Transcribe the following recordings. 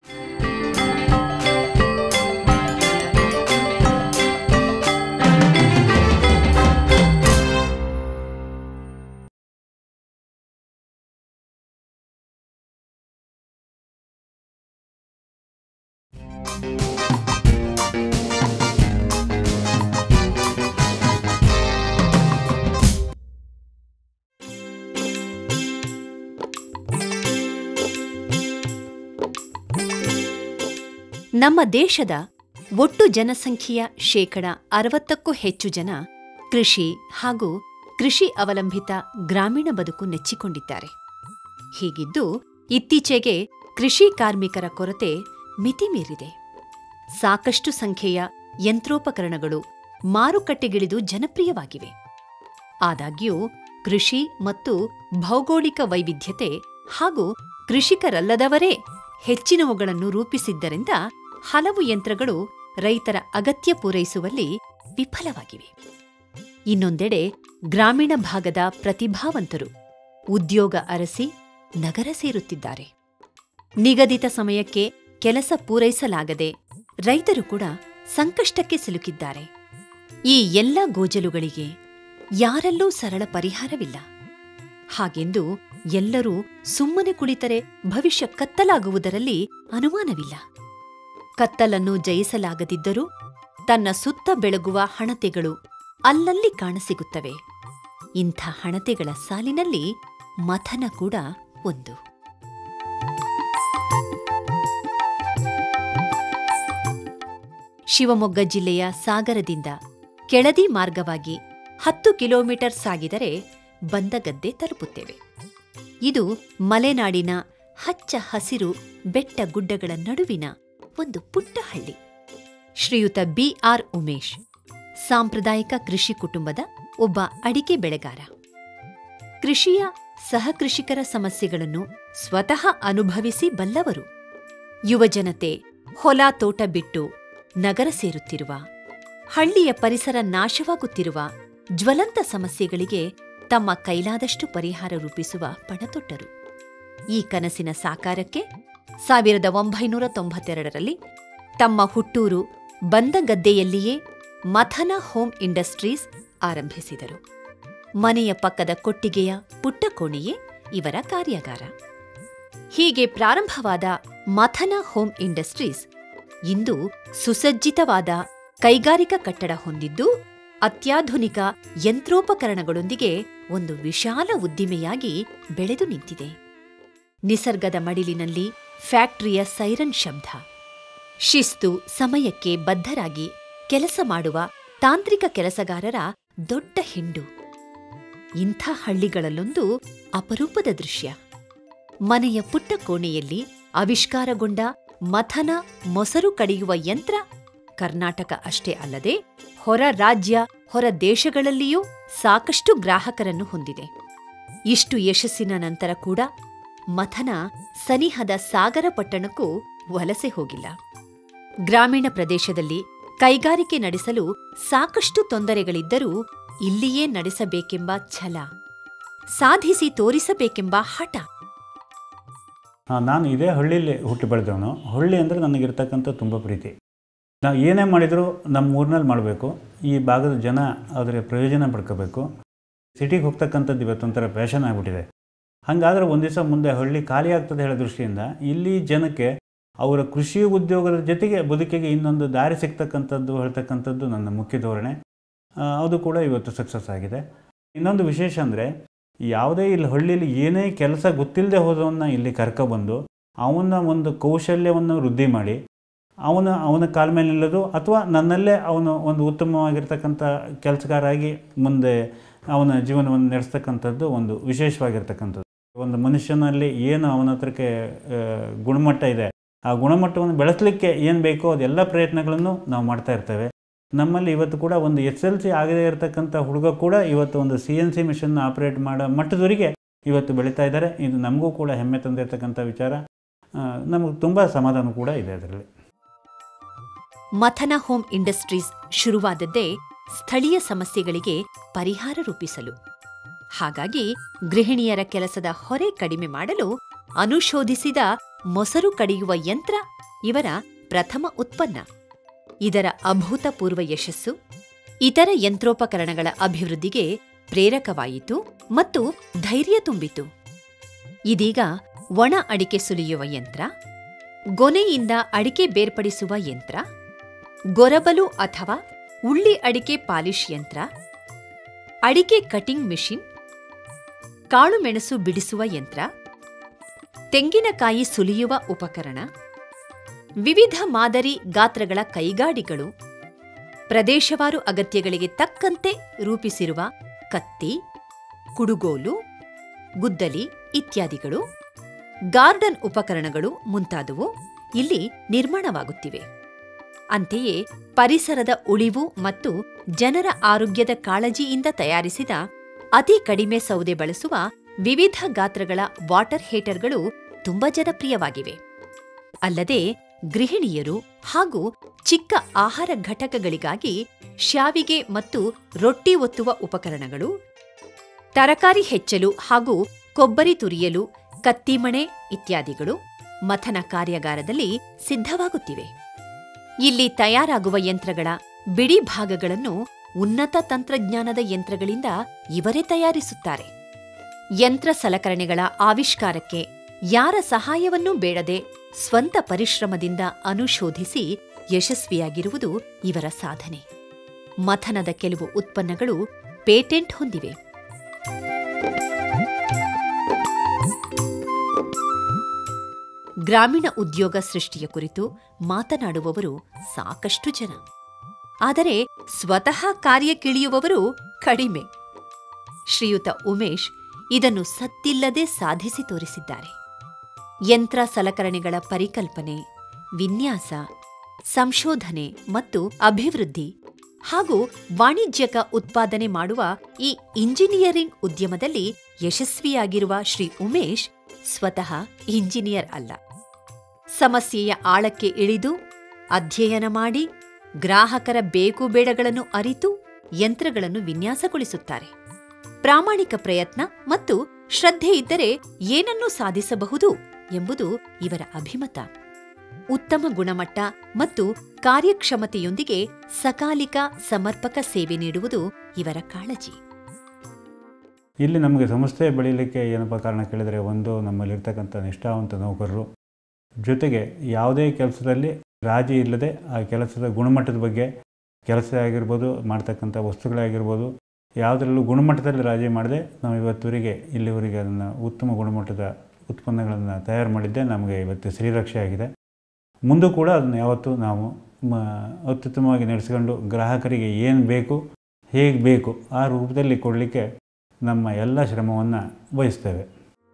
ನಮ್ಮ ದೇಶದ ಒಟ್ಟು ಜನಸಂಖ್ಯೆಯ ಶೇಕಡ ಅರವತ್ತಕ್ಕೂ ಹೆಚ್ಚು ಜನ ಕೃಷಿ ಹಾಗೂ ಕೃಷಿ ಅವಲಂಬಿತ ಗ್ರಾಮೀಣ ಬದುಕು ನೆಚ್ಚಿಕೊಂಡಿದ್ದಾರೆ ಹೀಗಿದ್ದು ಇತ್ತೀಚೆಗೆ ಕೃಷಿ ಕಾರ್ಮಿಕರ ಕೊರತೆ ಮಿತಿಮೀರಿದೆ ಸಾಕಷ್ಟು ಸಂಖ್ಯೆಯ ಯಂತ್ರೋಪಕರಣಗಳು ಮಾರುಕಟ್ಟೆಗಿಳಿದು ಜನಪ್ರಿಯವಾಗಿವೆ ಆದಾಗ್ಯೂ ಕೃಷಿ ಮತ್ತು ಭೌಗೋಳಿಕ ವೈವಿಧ್ಯತೆ ಹಾಗೂ ಕೃಷಿಕರಲ್ಲದವರೇ ಹೆಚ್ಚಿನವುಗಳನ್ನು ರೂಪಿಸಿದ್ದರಿಂದ ಹಲವು ಯಂತ್ರಗಳು ರೈತರ ಅಗತ್ಯ ಪೂರೈಸುವಲ್ಲಿ ವಿಫಲವಾಗಿವೆ ಇನ್ನೊಂದೆಡೆ ಗ್ರಾಮೀಣ ಭಾಗದ ಪ್ರತಿಭಾವಂತರು ಉದ್ಯೋಗ ಅರಸಿ ನಗರ ಸೇರುತ್ತಿದ್ದಾರೆ ನಿಗದಿತ ಸಮಯಕ್ಕೆ ಕೆಲಸ ಪೂರೈಸಲಾಗದೆ ರೈತರು ಕೂಡ ಸಂಕಷ್ಟಕ್ಕೆ ಸಿಲುಕಿದ್ದಾರೆ ಈ ಎಲ್ಲ ಗೋಜಲುಗಳಿಗೆ ಯಾರಲ್ಲೂ ಸರಳ ಪರಿಹಾರವಿಲ್ಲ ಹಾಗೆಂದು ಎಲ್ಲರೂ ಸುಮ್ಮನೆ ಕುಳಿತರೆ ಭವಿಷ್ಯ ಕತ್ತಲಾಗುವುದರಲ್ಲಿ ಅನುಮಾನವಿಲ್ಲ ಕತ್ತಲನ್ನು ಜಯಿಸಲಾಗದಿದ್ದರೂ ತನ್ನ ಸುತ್ತ ಬೆಳಗುವ ಹಣತೆಗಳು ಅಲ್ಲಲ್ಲಿ ಕಾಣಸಿಗುತ್ತವೆ ಇಂಥ ಹಣತೆಗಳ ಸಾಲಿನಲ್ಲಿ ಮಥನ ಕೂಡ ಒಂದು ಶಿವಮೊಗ್ಗ ಜಿಲ್ಲೆಯ ಸಾಗರದಿಂದ ಕೆಳದಿ ಮಾರ್ಗವಾಗಿ ಹತ್ತು ಕಿಲೋಮೀಟರ್ ಸಾಗಿದರೆ ಬಂದಗದ್ದೆ ತಲುಪುತ್ತೇವೆ ಇದು ಮಲೆನಾಡಿನ ಹಚ್ಚ ಹಸಿರು ಬೆಟ್ಟ ಗುಡ್ಡಗಳ ನಡುವಿನ ಒಂದು ಪುಟ್ಟ ಹಳ್ಳಿ ಶ್ರೀಯುತ ಬಿಆರ್ ಉಮೇಶ್ ಸಾಂಪ್ರದಾಯಿಕ ಕೃಷಿ ಕುಟುಂಬದ ಒಬ್ಬ ಅಡಿಕೆ ಬೆಳೆಗಾರ ಕೃಷಿಯ ಸಹಕೃಷಿಕರ ಸಮಸ್ಯೆಗಳನ್ನು ಸ್ವತಃ ಅನುಭವಿಸಿ ಬಲ್ಲವರು ಯುವಜನತೆ ಹೊಲ ತೋಟ ಬಿಟ್ಟು ನಗರ ಸೇರುತ್ತಿರುವ ಹಳ್ಳಿಯ ಪರಿಸರ ನಾಶವಾಗುತ್ತಿರುವ ಜ್ವಲಂತ ಸಮಸ್ಯೆಗಳಿಗೆ ತಮ್ಮ ಕೈಲಾದಷ್ಟು ಪರಿಹಾರ ರೂಪಿಸುವ ಪಣತೊಟ್ಟರು ಈ ಕನಸಿನ ಸಾಕಾರಕ್ಕೆ ಸಾವಿರದ ಒಂಬೈನೂರ ತೊಂಬತ್ತೆರಡರಲ್ಲಿ ತಮ್ಮ ಹುಟ್ಟೂರು ಬಂದಗದ್ದೆಯಲ್ಲಿಯೇ ಮಥನ ಹೋಮ್ ಇಂಡಸ್ಟ್ರೀಸ್ ಆರಂಭಿಸಿದರು ಮನೆಯ ಪಕ್ಕದ ಕೊಟ್ಟಿಗೆಯ ಪುಟ್ಟ ಕೋಣೆಯೇ ಇವರ ಕಾರ್ಯಾಗಾರ ಹೀಗೆ ಪ್ರಾರಂಭವಾದ ಮಥನ ಹೋಮ್ ಇಂಡಸ್ಟ್ರೀಸ್ ಇಂದು ಸುಸಜ್ಜಿತವಾದ ಕೈಗಾರಿಕಾ ಕಟ್ಟಡ ಹೊಂದಿದ್ದು ಅತ್ಯಾಧುನಿಕ ಯಂತ್ರೋಪಕರಣಗಳೊಂದಿಗೆ ಒಂದು ವಿಶಾಲ ಉದ್ದಿಮೆಯಾಗಿ ಬೆಳೆದು ನಿಂತಿದೆ ನಿಸರ್ಗದ ಮಡಿಲಿನಲ್ಲಿ ಫ್ಯಾಕ್ಟರಿಯ ಸೈರನ್ ಶಬ್ದ ಶಿಸ್ತು ಸಮಯಕ್ಕೆ ಬದ್ಧರಾಗಿ ಕೆಲಸ ಮಾಡುವ ತಾಂತ್ರಿಕ ಕೆಲಸಗಾರರ ದೊಡ್ಡ ಹಿಂಡು ಇಂಥ ಹಳ್ಳಿಗಳಲ್ಲೊಂದು ಅಪರೂಪದ ದೃಶ್ಯ ಮನೆಯ ಪುಟ್ಟ ಕೋಣೆಯಲ್ಲಿ ಆವಿಷ್ಕಾರಗೊಂಡ ಮಥನ ಮೊಸರು ಕಡಿಯುವ ಯಂತ್ರ ಕರ್ನಾಟಕ ಅಷ್ಟೇ ಅಲ್ಲದೆ ಹೊರ ರಾಜ್ಯ ಹೊರ ದೇಶಗಳಲ್ಲಿಯೂ ಸಾಕಷ್ಟು ಗ್ರಾಹಕರನ್ನು ಹೊಂದಿದೆ ಇಷ್ಟು ಯಶಸ್ಸಿನ ನಂತರ ಕೂಡ ಮಥನ ಸನಿಹದ ಸಾಗರ ಪಟ್ಟಣಕ್ಕೂ ವಲಸೆ ಹೋಗಿಲ್ಲ ಗ್ರಾಮೀಣ ಪ್ರದೇಶದಲ್ಲಿ ಕೈಗಾರಿಕೆ ನಡೆಸಲು ಸಾಕಷ್ಟು ತೊಂದರೆಗಳಿದ್ದರೂ ಇಲ್ಲಿಯೇ ನಡೆಸಬೇಕೆಂಬ ಛಲ ಸಾಧಿಸಿ ತೋರಿಸಬೇಕೆಂಬ ಹಠ ಆ, ನಾನು ಇದೇ ಹಳ್ಳಿಯಲ್ಲಿ ಹುಟ್ಟಿ ಬೆಳೆದವನು ಹಳ್ಳಿ ಅಂದರೆ ನನಗಿರ್ತಕ್ಕಂಥ ತುಂಬ ಪ್ರೀತಿ ನಾವು ಏನೇ ಮಾಡಿದರೂ ನಮ್ಮ ಊರಿನಲ್ಲಿ ಮಾಡಬೇಕು ಈ ಭಾಗದ ಜನ ಅದರ ಪ್ರಯೋಜನ ಪಡ್ಕೋಬೇಕು ಸಿಟಿಗೆ ಹೋಗ್ತಕ್ಕಂಥದ್ದು ಇವತ್ತೊಂಥರ ಫ್ಯಾಷನ್ ಆಗಿಬಿಟ್ಟಿದೆ ಹಾಗಾದರೆ ಒಂದು ದಿವಸ ಮುಂದೆ ಹಳ್ಳಿ ಖಾಲಿ ಆಗ್ತದೆ ಹೇಳೋ ದೃಷ್ಟಿಯಿಂದ ಇಲ್ಲಿ ಜನಕ್ಕೆ ಅವರ ಕೃಷಿ ಉದ್ಯೋಗದ ಜೊತೆಗೆ ಬದುಕಿಗೆ ಇನ್ನೊಂದು ದಾರಿ ಸಿಗ್ತಕ್ಕಂಥದ್ದು ಹೇಳ್ತಕ್ಕಂಥದ್ದು ನನ್ನ ಮುಖ್ಯ ಧೋರಣೆ ಆ, ಅದು ಕೂಡ ಇವತ್ತು ಸಕ್ಸಸ್ ಆಗಿದೆ ಇನ್ನೊಂದು ವಿಶೇಷ ಅಂದರೆ ಯಾವುದೇ ಇಲ್ಲಿ ಹಳ್ಳಿಯಲ್ಲಿ ಏನೇ ಕೆಲಸ ಗೊತ್ತಿಲ್ಲದೆ ಹೋದವನ್ನ ಇಲ್ಲಿ ಕರ್ಕೊಬಂದು ಅವನ ಒಂದು ಕೌಶಲ್ಯವನ್ನು ವೃದ್ಧಿ ಮಾಡಿ ಅವನ ಅವನ ಕಾಲ ಮೇಲೆ ನಿಲ್ಲೋದು ಅಥವಾ ನನ್ನಲ್ಲೇ ಅವನು ಒಂದು ಉತ್ತಮವಾಗಿರ್ತಕ್ಕಂಥ ಕೆಲಸಗಾರ ಆಗಿ ಮುಂದೆ ಅವನ ಜೀವನವನ್ನು ನಡೆಸ್ತಕ್ಕಂಥದ್ದು ಒಂದು ವಿಶೇಷವಾಗಿರ್ತಕ್ಕಂಥದ್ದು ಒಂದು ಮನುಷ್ಯನಲ್ಲಿ ಏನು ಅವನ ಹತ್ರಕ್ಕೆ ಆ, ಗುಣಮಟ್ಟ ಇದೆ ಆ ಗುಣಮಟ್ಟವನ್ನು ಬೆಳೆಸಲಿಕ್ಕೆ ಏನು ಬೇಕೋ ಅದೆಲ್ಲ ಪ್ರಯತ್ನಗಳನ್ನು ನಾವು ಮಾಡ್ತಾ ಇರ್ತೇವೆ ನಮ್ಮಲ್ಲಿ ಇವತ್ತು ಕೂಡ ಒಂದು ಎಸ್ ಎಲ್ ಸಿ ಆಗದೇ ಇರತಕ್ಕಂಥ ಹುಡುಗ ಕೂಡ ಇವತ್ತು ಒಂದು ಸಿ ಎನ್ ಸಿ ಮಿಷನ್ನ ಆಪರೇಟ್ ಮಾಡೋ ಮಟ್ಟದವರೆಗೆ ಇವತ್ತು ಬೆಳೀತಾ ಇದ್ದಾರೆ ಇದು ನಮಗೂ ಕೂಡ ಹೆಮ್ಮೆ ತಂದಿರತಕ್ಕಂಥ ವಿಚಾರ ನಮಗೆ ತುಂಬ ಸಮಾಧಾನ ಕೂಡ ಇದೆ ಅದರಲ್ಲಿ ಮಥನ ಹೋಮ್ ಇಂಡಸ್ಟ್ರೀಸ್ ಶುರುವಾದದ್ದೇ ಸ್ಥಳೀಯ ಸಮಸ್ಯೆಗಳಿಗೆ ಪರಿಹಾರ ರೂಪಿಸಲು ಹಾಗಾಗಿ ಗೃಹಿಣಿಯರ ಕೆಲಸದ ಹೊರೆ ಕಡಿಮೆ ಮಾಡಲು ಅನುಶೋಧಿಸಿದ ಮೊಸರು ಕಡಿಯುವ ಯಂತ್ರ ಇವರ ಪ್ರಥಮ ಉತ್ಪನ್ನ ಇದರ ಅಭೂತಪೂರ್ವ ಯಶಸ್ಸು ಇತರ ಯಂತ್ರೋಪಕರಣಗಳ ಅಭಿವೃದ್ಧಿಗೆ ಪ್ರೇರಕವಾಯಿತು ಮತ್ತು ಧೈರ್ಯ ತುಂಬಿತು ಇದೀಗ ಒಣ ಅಡಿಕೆ ಸುಲಿಯುವ ಯಂತ್ರ ಗೊನೆಯಿಂದ ಅಡಿಕೆ ಬೇರ್ಪಡಿಸುವ ಯಂತ್ರ ಗೊರಬಲು ಅಥವಾ ಉಳ್ಳಿ ಅಡಿಕೆ ಪಾಲಿಶ್ ಯಂತ್ರ ಅಡಿಕೆ ಕಟಿಂಗ್ ಮಿಷಿನ್ ಕಾಳುಮೆಣಸು ಬಿಡಿಸುವ ಯಂತ್ರ ತೆಂಗಿನಕಾಯಿ ಸುಲಿಯುವ ಉಪಕರಣ ವಿವಿಧ ಮಾದರಿ ಗಾತ್ರಗಳ ಕೈಗಾಡಿಗಳು ಪ್ರದೇಶವಾರು ಅಗತ್ಯಗಳಿಗೆ ತಕ್ಕಂತೆ ರೂಪಿಸಿರುವ ಕತ್ತಿ ಕುಡುಗೋಲು ಗುದ್ದಲಿ ಇತ್ಯಾದಿಗಳು ಗಾರ್ಡನ್ ಉಪಕರಣಗಳು ಮುಂತಾದವು ಇಲ್ಲಿ ನಿರ್ಮಾಣವಾಗುತ್ತಿವೆ ಅಂತೆಯೇ ಪರಿಸರದ ಉಳಿವು ಮತ್ತು ಜನರ ಆರೋಗ್ಯದ ಕಾಳಜಿಯಿಂದ ತಯಾರಿಸಿದ ಅತಿ ಕಡಿಮೆ ಸೌದೆ ಬಳಸುವ ವಿವಿಧ ಗಾತ್ರಗಳ ವಾಟರ್ ಹೀಟರ್ಗಳು ತುಂಬಾ ಜನಪ್ರಿಯವಾಗಿವೆ ಅಲ್ಲದೆ ಗೃಹಿಣಿಯರು ಹಾಗೂ ಚಿಕ್ಕ ಆಹಾರ ಘಟಕಗಳಿಗಾಗಿ ಶಾವಿಗೆ ಮತ್ತು ರೊಟ್ಟಿ ಒತ್ತುವ ಉಪಕರಣಗಳು ತರಕಾರಿ ಹೆಚ್ಚಲು ಹಾಗೂ ಕೊಬ್ಬರಿ ತುರಿಯಲು ಕತ್ತಿಮಣೆ ಇತ್ಯಾದಿಗಳು ಮಥನ ಕಾರ್ಯಾಗಾರದಲ್ಲಿ ಸಿದ್ಧವಾಗುತ್ತಿವೆ ಇಲ್ಲಿ ತಯಾರಾಗುವ ಯಂತ್ರಗಳ ಬಿಡಿ ಭಾಗಗಳನ್ನು ಉನ್ನತ ತಂತ್ರಜ್ಞಾನದ ಯಂತ್ರಗಳಿಂದ ಇವರೇ ತಯಾರಿಸುತ್ತಾರೆ ಯಂತ್ರ ಸಲಕರಣೆಗಳ ಆವಿಷ್ಕಾರಕ್ಕೆ ಯಾರ ಸಹಾಯವನ್ನೂ ಬೇಡದೆ ಸ್ವಂತ ಪರಿಶ್ರಮದಿಂದ ಅನುಶೋಧಿಸಿ ಯಶಸ್ವಿಯಾಗಿರುವುದು ಇವರ ಸಾಧನೆ ಮಥನದ ಕೆಲವು ಉತ್ಪನ್ನಗಳು ಪೇಟೆಂಟ್ ಹೊಂದಿವೆ ಗ್ರಾಮೀಣ ಉದ್ಯೋಗ ಸೃಷ್ಟಿಯ ಕುರಿತು ಮಾತನಾಡುವವರು ಸಾಕಷ್ಟು ಜನ ಆದರೆ ಸ್ವತಃ ಕಾರ್ಯಕ್ಕಿಳಿಯುವವರು ಕಡಿಮೆ ಶ್ರೀಯುತ ಉಮೇಶ್ ಇದನ್ನು ಸತ್ತಿಲ್ಲದೆ ಸಾಧಿಸಿ ತೋರಿಸಿದ್ದಾರೆ ಯಂತ್ರ ಸಲಕರಣೆಗಳ ಪರಿಕಲ್ಪನೆ ವಿನ್ಯಾಸ ಸಂಶೋಧನೆ ಮತ್ತು ಅಭಿವೃದ್ಧಿ ಹಾಗೂ ವಾಣಿಜ್ಯಕ ಉತ್ಪಾದನೆ ಮಾಡುವ ಈ ಇಂಜಿನಿಯರಿಂಗ್ ಉದ್ಯಮದಲ್ಲಿ ಯಶಸ್ವಿಯಾಗಿರುವ ಶ್ರೀ ಉಮೇಶ್ ಸ್ವತಃ ಇಂಜಿನಿಯರ್ ಅಲ್ಲ ಸಮಸ್ಯೆಯ ಆಳಕ್ಕೆ ಇಳಿದು ಅಧ್ಯಯನ ಮಾಡಿ ಗ್ರಾಹಕರ ಬೇಕು ಬೇಡಗಳನ್ನು ಅರಿತು ಯಂತ್ರಗಳನ್ನು ವಿನ್ಯಾಸಗೊಳಿಸುತ್ತಾರೆ ಪ್ರಾಮಾಣಿಕ ಪ್ರಯತ್ನ ಮತ್ತು ಶ್ರದ್ಧೆ ಇದ್ದರೆ ಏನನ್ನೂ ಸಾಧಿಸಬಹುದು ಎಂಬುದು ಇವರ ಅಭಿಮತ ಉತ್ತಮ ಗುಣಮಟ್ಟ ಮತ್ತು ಕಾರ್ಯಕ್ಷಮತೆಯೊಂದಿಗೆ ಸಕಾಲಿಕ ಸಮರ್ಪಕ ಸೇವೆ ನೀಡುವುದು ಇವರ ಕಾಳಜಿ ಇಲ್ಲಿ ನಮಗೆ ಸಂಸ್ಥೆ ಬೆಳೀಲಿಕ್ಕೆ ಏನಪ್ಪ ಕಾರಣ ಕೇಳಿದರೆ ಒಂದು ನಮ್ಮಲ್ಲಿರ್ತಕ್ಕಂಥ ನಿಷ್ಠಾವಂತ ನೌಕರರು ಜೊತೆಗೆ ಯಾವುದೇ ಕೆಲಸದಲ್ಲಿ ರಾಜಿ ಇಲ್ಲದೆ ಆ ಕೆಲಸದ ಗುಣಮಟ್ಟದ ಬಗ್ಗೆ ಕೆಲಸ ಆಗಿರ್ಬೋದು ಮಾಡ್ತಕ್ಕಂಥ ವಸ್ತುಗಳಾಗಿರ್ಬೋದು ಯಾವುದರಲ್ಲೂ ಗುಣಮಟ್ಟದಲ್ಲಿ ರಾಜಿ ಮಾಡದೆ ನಾವು ಇವತ್ತುವರೆಗೆ ಇಲ್ಲಿವರೆಗೆ ಅದನ್ನು ಉತ್ತಮ ಗುಣಮಟ್ಟದ ಉತ್ಪನ್ನಗಳನ್ನು ತಯಾರು ಮಾಡಿದ್ದೇ ನಮಗೆ ಇವತ್ತು ಶ್ರೀರಕ್ಷೆ ಆಗಿದೆ ಮುಂದೂ ಕೂಡ ಅದನ್ನು ಯಾವತ್ತೂ ನಾವು ಮ ಅತ್ಯುತ್ತಮವಾಗಿ ನಡೆಸ್ಕೊಂಡು ಗ್ರಾಹಕರಿಗೆ ಏನು ಬೇಕು ಹೇಗೆ ಬೇಕು ಆ ರೂಪದಲ್ಲಿ ಕೊಡಲಿಕ್ಕೆ ನಮ್ಮ ಎಲ್ಲ ಶ್ರಮವನ್ನು ವಹಿಸ್ತೇವೆ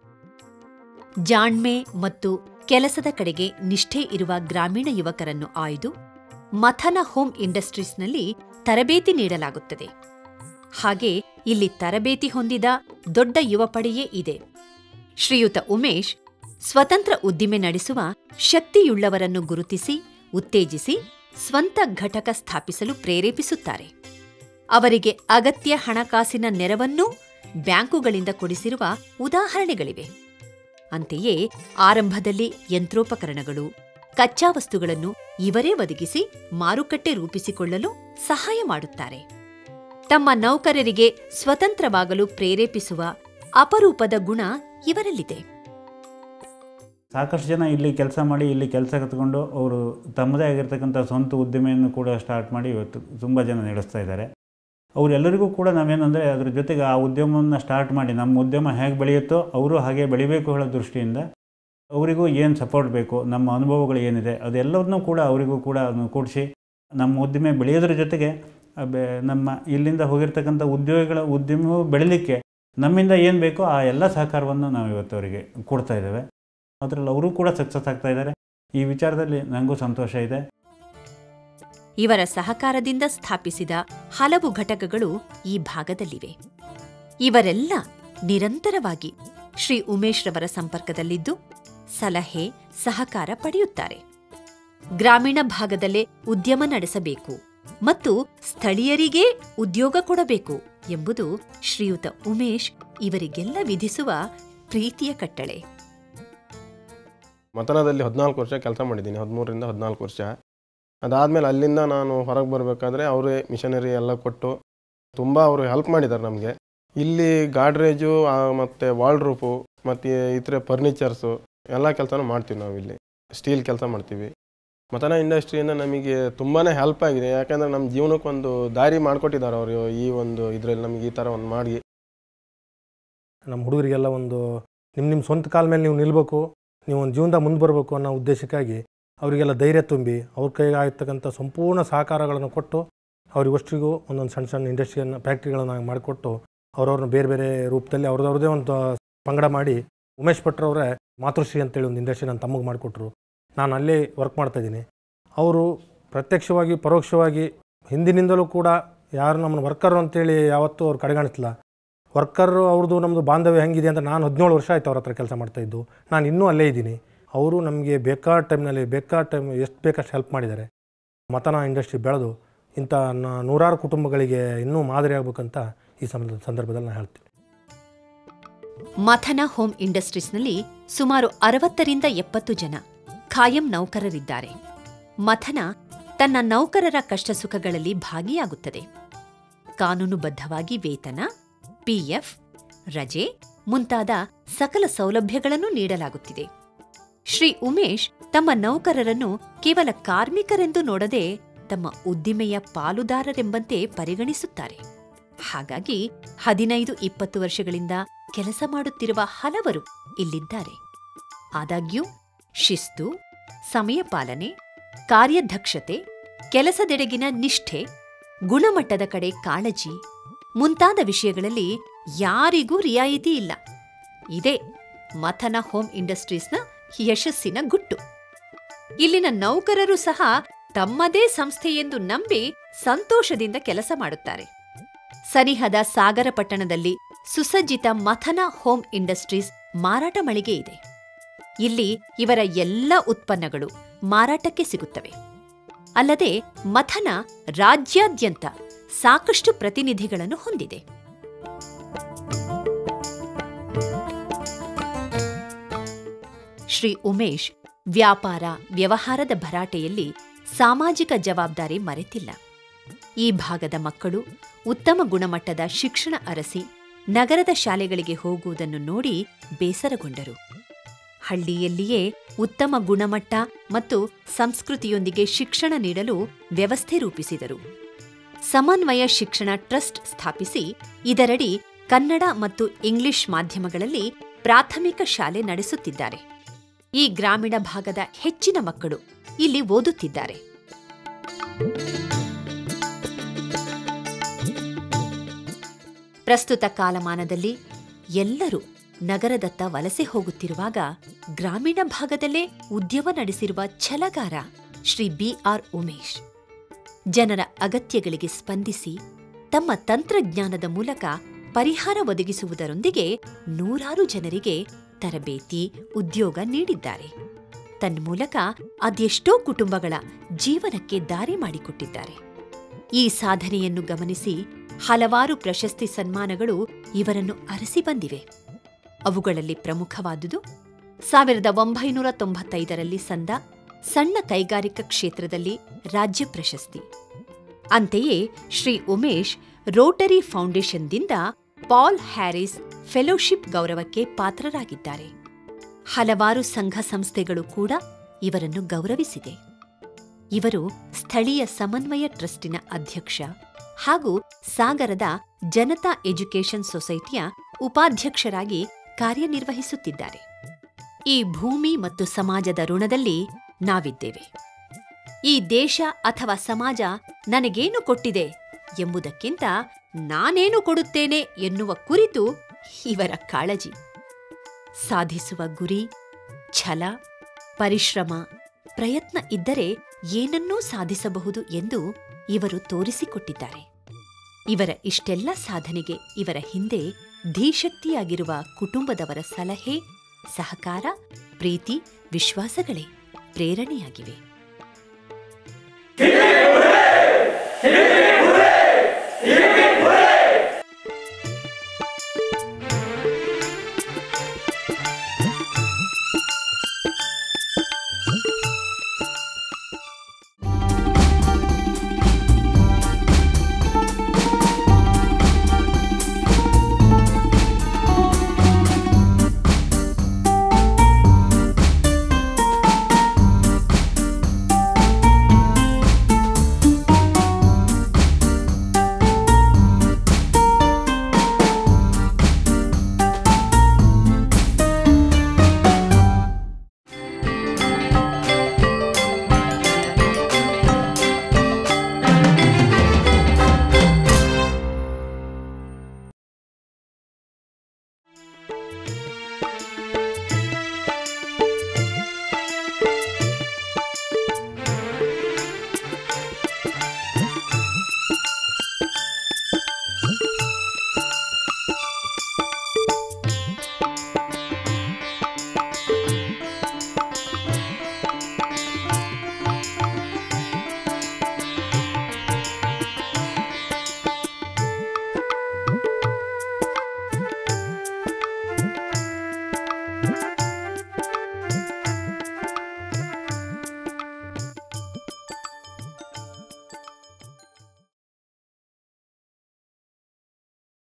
ಜಾಣ್ಮೆ ಮತ್ತು ಕೆಲಸದ ಕಡೆಗೆ ನಿಷ್ಠೆ ಇರುವ ಗ್ರಾಮೀಣ ಯುವಕರನ್ನು ಆಯ್ದು ಮಥನ ಹೋಮ್ ಇಂಡಸ್ಟ್ರೀಸ್ನಲ್ಲಿ ತರಬೇತಿ ನೀಡಲಾಗುತ್ತದೆ ಹಾಗೆ ಇಲ್ಲಿ ತರಬೇತಿ ಹೊಂದಿದ ದೊಡ್ಡ ಯುವ ಪಡೆಯೇ ಇದೆ ಶ್ರೀಯುತ ಉಮೇಶ್ ಸ್ವತಂತ್ರ ಉದ್ದಿಮೆ ನಡೆಸುವ ಶಕ್ತಿಯುಳ್ಳವರನ್ನು ಗುರುತಿಸಿ ಉತ್ತೇಜಿಸಿ ಸ್ವಂತ ಘಟಕ ಸ್ಥಾಪಿಸಲು ಪ್ರೇರೇಪಿಸುತ್ತಾರೆ ಅವರಿಗೆ ಅಗತ್ಯ ಹಣಕಾಸಿನ ನೆರವನ್ನೂ ಬ್ಯಾಂಕುಗಳಿಂದ ಕೊಡಿಸಿರುವ ಉದಾಹರಣೆಗಳಿವೆ ಅಂತೆಯೇ ಆರಂಭದಲ್ಲಿ ಯಂತ್ರೋಪಕರಣಗಳು ಕಚ್ಚಾ ವಸ್ತುಗಳನ್ನು ಇವರೇ ಒದಗಿಸಿ ಮಾರುಕಟ್ಟೆ ರೂಪಿಸಿಕೊಳ್ಳಲು ಸಹಾಯ ಮಾಡುತ್ತಾರೆ ತಮ್ಮ ನೌಕರರಿಗೆ ಸ್ವತಂತ್ರವಾಗಲು ಪ್ರೇರೇಪಿಸುವ ಅಪರೂಪದ ಗುಣ ಇವರಲ್ಲಿದೆ ಸಾಕಷ್ಟು ಜನ ಇಲ್ಲಿ ಕೆಲಸ ಮಾಡಿ ಇಲ್ಲಿ ಕೆಲಸ ಕತ್ಕೊಂಡು ಅವರು ತಮ್ಮದೇ ಆಗಿರ್ತಕ್ಕಂಥ ಸ್ವಂತ ಉದ್ದಿಮೆಯನ್ನು ಕೂಡ ಸ್ಟಾರ್ಟ್ ಮಾಡಿ ಇವತ್ತು ತುಂಬ ಜನ ನಡೆಸ್ತಾ ಇದ್ದಾರೆ ಅವರೆಲ್ಲರಿಗೂ ಕೂಡ ನಾವೇನಂದರೆ ಅದ್ರ ಜೊತೆಗೆ ಆ ಉದ್ಯಮವನ್ನು ಸ್ಟಾರ್ಟ್ ಮಾಡಿ ನಮ್ಮ ಉದ್ಯಮ ಹೇಗೆ ಬೆಳೆಯುತ್ತೋ ಅವರು ಹಾಗೆ ಬೆಳಿಬೇಕು ಹೇಳೋ ದೃಷ್ಟಿಯಿಂದ ಅವರಿಗೂ ಏನು ಸಪೋರ್ಟ್ ಬೇಕು ನಮ್ಮ ಅನುಭವಗಳು ಏನಿದೆ ಅದೆಲ್ಲವನ್ನೂ ಕೂಡ ಅವರಿಗೂ ಕೂಡ ಅದನ್ನು ಕೂಡಿಸಿ ನಮ್ಮ ಉದ್ದಿಮೆ ಬೆಳೆಯೋದ್ರ ಜೊತೆಗೆ ಆ ಬೆ- ನಮ್ಮ ಇಲ್ಲಿಂದ ಹೋಗಿರ್ತಕ್ಕಂಥ ಉದ್ಯೋಗಿಗಳ ಉದ್ಯಮವು ಬೆಳೀಲಿಕ್ಕೆ ನಮ್ಮಿಂದ ಏನು ಬೇಕೋ ಆ ಎಲ್ಲ ಸಹಕಾರವನ್ನು ನಾವು ಇವತ್ತು ಅವರಿಗೆ ಕೊಡ್ತಾ ಇದ್ದೇವೆ ಅದರಲ್ಲಿ ಅವರು ಕೂಡ ಸಕ್ಸಸ್ ಆಗ್ತಾ ಇದ್ದಾರೆ ಈ ವಿಚಾರದಲ್ಲಿ ನನಗೂ ಸಂತೋಷ ಇದೆ ಇವರ ಸಹಕಾರದಿಂದ ಸ್ಥಾಪಿಸಿದ ಹಲವು ಘಟಕಗಳು ಈ ಭಾಗದಲ್ಲಿವೆ ಇವರೆಲ್ಲ ನಿರಂತರವಾಗಿ ಶ್ರೀ ಉಮೇಶ್ ರವರ ಸಂಪರ್ಕದಲ್ಲಿದ್ದು ಸಲಹೆ ಸಹಕಾರ ಪಡೆಯುತ್ತಾರೆ ಗ್ರಾಮೀಣ ಭಾಗದಲ್ಲೇ ಉದ್ಯಮ ನಡೆಸಬೇಕು ಮತ್ತು ಸ್ಥಳೀಯರಿಗೇ ಉದ್ಯೋಗ ಕೊಡಬೇಕು ಎಂಬುದು ಶ್ರೀಯುತ ಉಮೇಶ್ ಇವರಿಗೆಲ್ಲ ವಿಧಿಸುವ ಪ್ರೀತಿಯ ಕಟ್ಟಳೆ ಮತನದಲ್ಲಿ ಹದಿನಾಲ್ಕು ವರ್ಷ ಕೆಲಸ ಮಾಡಿದ್ದೀನಿ ಹದಿಮೂರರಿಂದ ಹದಿನಾಲ್ಕು ವರ್ಷ ಅದಾದಮೇಲೆ ಅಲ್ಲಿಂದ ನಾನು ಹೊರಗೆ ಬರಬೇಕಾದ್ರೆ ಅವರೇ ಮಿಷನರಿ ಎಲ್ಲ ಕೊಟ್ಟು ತುಂಬ ಅವರು ಹೆಲ್ಪ್ ಮಾಡಿದ್ದಾರೆ ನಮಗೆ ಇಲ್ಲಿ ಗಾಡ್ರೇಜು ಮತ್ತು ವಾಲ್ಡ್ರೂಪು ಮತ್ತು ಇತರೆ ಫರ್ನಿಚರ್ಸು ಎಲ್ಲ ಕೆಲಸನೂ ಮಾಡ್ತೀವಿ ನಾವು ಇಲ್ಲಿ ಸ್ಟೀಲ್ ಕೆಲಸ ಮಾಡ್ತೀವಿ ಮತನ ಇಂಡಸ್ಟ್ರಿಯಿಂದ ನಮಗೆ ತುಂಬಾ ಹೆಲ್ಪ್ ಆಗಿದೆ ಯಾಕಂದರೆ ನಮ್ಮ ಜೀವನಕ್ಕೊಂದು ದಾರಿ ಮಾಡಿಕೊಟ್ಟಿದ್ದಾರೆ ಅವರು ಈ ಒಂದು ಇದರಲ್ಲಿ ನಮಗೆ ಈ ಥರ ಒಂದು ಮಾಡಿ ನಮ್ಮ ಹುಡುಗರಿಗೆಲ್ಲ ಒಂದು ನಿಮ್ಮ ನಿಮ್ಮ ಸ್ವಂತ ಕಾಲ ಮೇಲೆ ನೀವು ನಿಲ್ಲಬೇಕು ನೀವು ಒಂದು ಜೀವನದಾಗ ಮುಂದೆ ಬರಬೇಕು ಅನ್ನೋ ಉದ್ದೇಶಕ್ಕಾಗಿ ಅವರಿಗೆಲ್ಲ ಧೈರ್ಯ ತುಂಬಿ ಅವ್ರ ಕೈಗೆ ಆಗ್ತಕ್ಕಂಥ ಸಂಪೂರ್ಣ ಸಹಕಾರಗಳನ್ನು ಕೊಟ್ಟು ಅವರಿಗಷ್ಟಿಗೂ ಒಂದೊಂದು ಸಣ್ಣ ಸಣ್ಣ ಇಂಡಸ್ಟ್ರಿಯನ್ನು ಫ್ಯಾಕ್ಟ್ರಿಗಳನ್ನು ಮಾಡಿಕೊಟ್ಟು ಅವ್ರವ್ರನ್ನ ಬೇರೆ ಬೇರೆ ರೂಪದಲ್ಲಿ ಅವ್ರದ್ರವ್ರದ್ದೇ ಒಂದು ಪಂಗಡ ಮಾಡಿ ಉಮೇಶ್ ಭಟ್ರವರೇ ಮಾತೃಶ್ರೀ ಅಂತೇಳಿ ಒಂದು ಇಂಡಸ್ಟ್ರಿ ನನ್ನ ತಮಗೆ ಮಾಡಿಕೊಟ್ರು ನಾನು ಅಲ್ಲೇ ವರ್ಕ್ ಮಾಡ್ತಾಯಿದ್ದೀನಿ ಅವರು ಪ್ರತ್ಯಕ್ಷವಾಗಿ ಪರೋಕ್ಷವಾಗಿ ಹಿಂದಿನಿಂದಲೂ ಕೂಡ ಯಾರು ನಮ್ಮನ್ನು ವರ್ಕರ್ ಅಂತೇಳಿ ಯಾವತ್ತೂ ಅವ್ರು ಕಡೆಗಾಣಿಸ್ಲಿಲ್ಲ ವರ್ಕರ್ ಅವ್ರದ್ದು ನಮ್ಮದು ಬಾಂಧವ್ಯ ಹೆಂಗಿದೆ ಅಂತ ನಾನು ಹದಿನೇಳು ವರ್ಷ ಆಯ್ತು ಅವ್ರ ಹತ್ರ ಕೆಲಸ ಮಾಡ್ತಾಯಿದ್ದು ನಾನು ಇನ್ನೂ ಅಲ್ಲೇ ಇದ್ದೀನಿ ಅವರು ನಮಗೆ ಬೇಕಾದ ಟೈಮ್ನಲ್ಲಿ ಬೇಕಾದ ಟೈಮ್ ಎಷ್ಟು ಬೇಕಷ್ಟು ಹೆಲ್ಪ್ ಮಾಡಿದ್ದಾರೆ ಮತನ ಇಂಡಸ್ಟ್ರಿ ಬೆಳೆದು ಇಂಥ ನ- ನೂರಾರು ಕುಟುಂಬಗಳಿಗೆ ಇನ್ನೂ ಮಾದರಿ ಆಗ್ಬೇಕಂತ ಈ ಸಂದರ್ಭ ಸಂದರ್ಭದಲ್ಲಿ ನಾನು ಹೇಳ್ತೀನಿ ಮಥನ ಹೋಮ್ ಇಂಡಸ್ಟ್ರೀಸ್ನಲ್ಲಿ ಸುಮಾರು ಅರವತ್ತರಿಂದ ಎಪ್ಪತ್ತು ಜನ ಖಾಯಂ ನೌಕರರಿದ್ದಾರೆ ಮಥನ ತನ್ನ ನೌಕರರ ಕಷ್ಟ ಸುಖಗಳಲ್ಲಿ ಭಾಗಿಯಾಗುತ್ತದೆ ಕಾನೂನುಬದ್ಧವಾಗಿ ವೇತನ ಪಿಎಫ್ ರಜೆ ಮುಂತಾದ ಸಕಲ ಸೌಲಭ್ಯಗಳನ್ನು ನೀಡಲಾಗುತ್ತಿದೆ ಶ್ರೀ ಉಮೇಶ್ ತಮ್ಮ ನೌಕರರನ್ನು ಕೇವಲ ಕಾರ್ಮಿಕರೆಂದು ನೋಡದೆ ತಮ್ಮ ಉದ್ದಿಮೆಯ ಪಾಲುದಾರರೆಂಬಂತೆ ಪರಿಗಣಿಸುತ್ತಾರೆ ಹಾಗಾಗಿ ಹದಿನೈದು ಇಪ್ಪತ್ತು ವರ್ಷಗಳಿಂದ ಕೆಲಸ ಮಾಡುತ್ತಿರುವ ಹಲವರು ಇಲ್ಲಿದ್ದಾರೆ ಆದಾಗ್ಯೂ ಶಿಸ್ತು ಸಮಯ ಪಾಲನೆ ಕಾರ್ಯದಕ್ಷತೆ ಕೆಲಸದೆಡೆಗಿನ ನಿಷ್ಠೆ ಗುಣಮಟ್ಟದ ಕಡೆ ಕಾಳಜಿ ಮುಂತಾದ ವಿಷಯಗಳಲ್ಲಿ ಯಾರಿಗೂ ರಿಯಾಯಿತಿ ಇಲ್ಲ ಇದೇ ಮಥನ ಹೋಮ್ ಇಂಡಸ್ಟ್ರೀಸ್ನ ಯಶಸ್ಸಿನ ಗುಟ್ಟು ಇಲ್ಲಿನ ನೌಕರರು ಸಹ ತಮ್ಮದೇ ಸಂಸ್ಥೆ ಎಂದು ನಂಬಿ ಸಂತೋಷದಿಂದ ಕೆಲಸ ಮಾಡುತ್ತಾರೆ ಸನಿಹದ ಸಾಗರ ಪಟ್ಟಣದಲ್ಲಿ ಸುಸಜ್ಜಿತ ಮಥನ ಹೋಮ್ ಇಂಡಸ್ಟ್ರೀಸ್ ಮಾರಾಟ ಮಳಿಗೆ ಇದೆ ಇಲ್ಲಿ ಇವರ ಎಲ್ಲ ಉತ್ಪನ್ನಗಳು ಮಾರಾಟಕ್ಕೆ ಸಿಗುತ್ತವೆ ಅಲ್ಲದೆ ಮಥನ ರಾಜ್ಯಾದ್ಯಂತ ಸಾಕಷ್ಟು ಪ್ರತಿನಿಧಿಗಳನ್ನು ಹೊಂದಿದೆ ಶ್ರೀ ಉಮೇಶ್ ವ್ಯಾಪಾರ ವ್ಯವಹಾರದ ಭರಾಟೆಯಲ್ಲಿ ಸಾಮಾಜಿಕ ಜವಾಬ್ದಾರಿ ಮರೆತಿಲ್ಲ ಈ ಭಾಗದ ಮಕ್ಕಳು ಉತ್ತಮ ಗುಣಮಟ್ಟದ ಶಿಕ್ಷಣ ಅರಸಿ ನಗರದ ಶಾಲೆಗಳಿಗೆ ಹೋಗುವುದನ್ನು ನೋಡಿ ಬೇಸರಗೊಂಡರು ಹಳ್ಳಿಯಲ್ಲಿಯೇ ಉತ್ತಮ ಗುಣಮಟ್ಟ ಮತ್ತು ಸಂಸ್ಕೃತಿಯೊಂದಿಗೆ ಶಿಕ್ಷಣ ನೀಡಲು ವ್ಯವಸ್ಥೆ ರೂಪಿಸಿದರು ಸಮನ್ವಯ ಶಿಕ್ಷಣ ಟ್ರಸ್ಟ್ ಸ್ಥಾಪಿಸಿ ಇದರಡಿ ಕನ್ನಡ ಮತ್ತು ಇಂಗ್ಲಿಷ್ ಮಾಧ್ಯಮಗಳಲ್ಲಿ ಪ್ರಾಥಮಿಕ ಶಾಲೆ ನಡೆಸುತ್ತಿದ್ದಾರೆ ಈ ಗ್ರಾಮೀಣ ಭಾಗದ ಹೆಚ್ಚಿನ ಮಕ್ಕಳು ಇಲ್ಲಿ ಓದುತ್ತಿದ್ದಾರೆ ಪ್ರಸ್ತುತ ಕಾಲಮಾನದಲ್ಲಿ ಎಲ್ಲರೂ ನಗರದತ್ತ ವಲಸೆ ಹೋಗುತ್ತಿರುವಾಗ ಗ್ರಾಮೀಣ ಭಾಗದಲ್ಲೇ ಉದ್ಯಮ ನಡೆಸಿರುವ ಛಲಗಾರ ಶ್ರೀ ಬಿ ಆರ್ ಉಮೇಶ್ ಜನರ ಅಗತ್ಯಗಳಿಗೆ ಸ್ಪಂದಿಸಿ ತಮ್ಮ ತಂತ್ರಜ್ಞಾನದ ಮೂಲಕ ಪರಿಹಾರ ಒದಗಿಸುವುದರೊಂದಿಗೆ ನೂರಾರು ಜನರಿಗೆ ತರಬೇತಿ ಉದ್ಯೋಗ ನೀಡಿದ್ದಾರೆ ತನ್ಮೂಲಕ ಅದೆಷ್ಟೋ ಕುಟುಂಬಗಳ ಜೀವನಕ್ಕೆ ದಾರಿ ಮಾಡಿಕೊಟ್ಟಿದ್ದಾರೆ ಈ ಸಾಧನೆಯನ್ನು ಗಮನಿಸಿ ಹಲವಾರು ಪ್ರಶಸ್ತಿ ಸನ್ಮಾನಗಳು ಇವರನ್ನು ಅರಸಿ ಬಂದಿವೆ ಅವುಗಳಲ್ಲಿ ಪ್ರಮುಖವಾದುದು ಸಾವಿರದ ಒಂಬೈನೂರ ತೊಂಬತ್ತೈದರಲ್ಲಿ ಸಂದ ಸಣ್ಣ ಕೈಗಾರಿಕಾ ಕ್ಷೇತ್ರದಲ್ಲಿ ರಾಜ್ಯ ಪ್ರಶಸ್ತಿ ಅಂತೆಯೇ ಶ್ರೀ ಉಮೇಶ್ ರೋಟರಿ ಫೌಂಡೇಶನ್ದಿಂದ ಪಾಲ್ ಹ್ಯಾರಿಸ್ ಫೆಲೋಶಿಪ್ ಗೌರವಕ್ಕೆ ಪಾತ್ರರಾಗಿದ್ದಾರೆ ಹಲವಾರು ಸಂಘ ಸಂಸ್ಥೆಗಳು ಕೂಡ ಇವರನ್ನು ಗೌರವಿಸಿದೆ ಇವರು ಸ್ಥಳೀಯ ಸಮನ್ವಯ ಟ್ರಸ್ಟಿನ ಅಧ್ಯಕ್ಷ ಹಾಗೂ ಸಾಗರದ ಜನತಾ ಎಜುಕೇಷನ್ ಸೊಸೈಟಿಯ ಉಪಾಧ್ಯಕ್ಷರಾಗಿ ಕಾರ್ಯನಿರ್ವಹಿಸುತ್ತಿದ್ದಾರೆ ಈ ಭೂಮಿ ಮತ್ತು ಸಮಾಜದ ಋಣದಲ್ಲಿ ನಾವಿದ್ದೇವೆ ಈ ದೇಶ ಅಥವಾ ಸಮಾಜ ನನಗೇನು ಕೊಟ್ಟಿದೆ ಎಂಬುದಕ್ಕಿಂತ ನಾನೇನು ಕೊಡುತ್ತೇನೆ ಎನ್ನುವ ಕುರಿತು ಇವರ ಕಾಳಜಿ ಸಾಧಿಸುವ ಗುರಿ ಛಲ ಪರಿಶ್ರಮ ಪ್ರಯತ್ನ ಇದ್ದರೆ ಏನನ್ನೂ ಸಾಧಿಸಬಹುದು ಎಂದು ಇವರು ತೋರಿಸಿಕೊಟ್ಟಿದ್ದಾರೆ ಇವರ ಇಷ್ಟೆಲ್ಲ ಸಾಧನೆಗೆ ಇವರ ಹಿಂದೆ ಧೀಶಕ್ತಿಯಾಗಿರುವ ಕುಟುಂಬದವರ ಸಲಹೆ ಸಹಕಾರ ಪ್ರೀತಿ ವಿಶ್ವಾಸಗಳೇ ಪ್ರೇರಣೆಯಾಗಿವೆ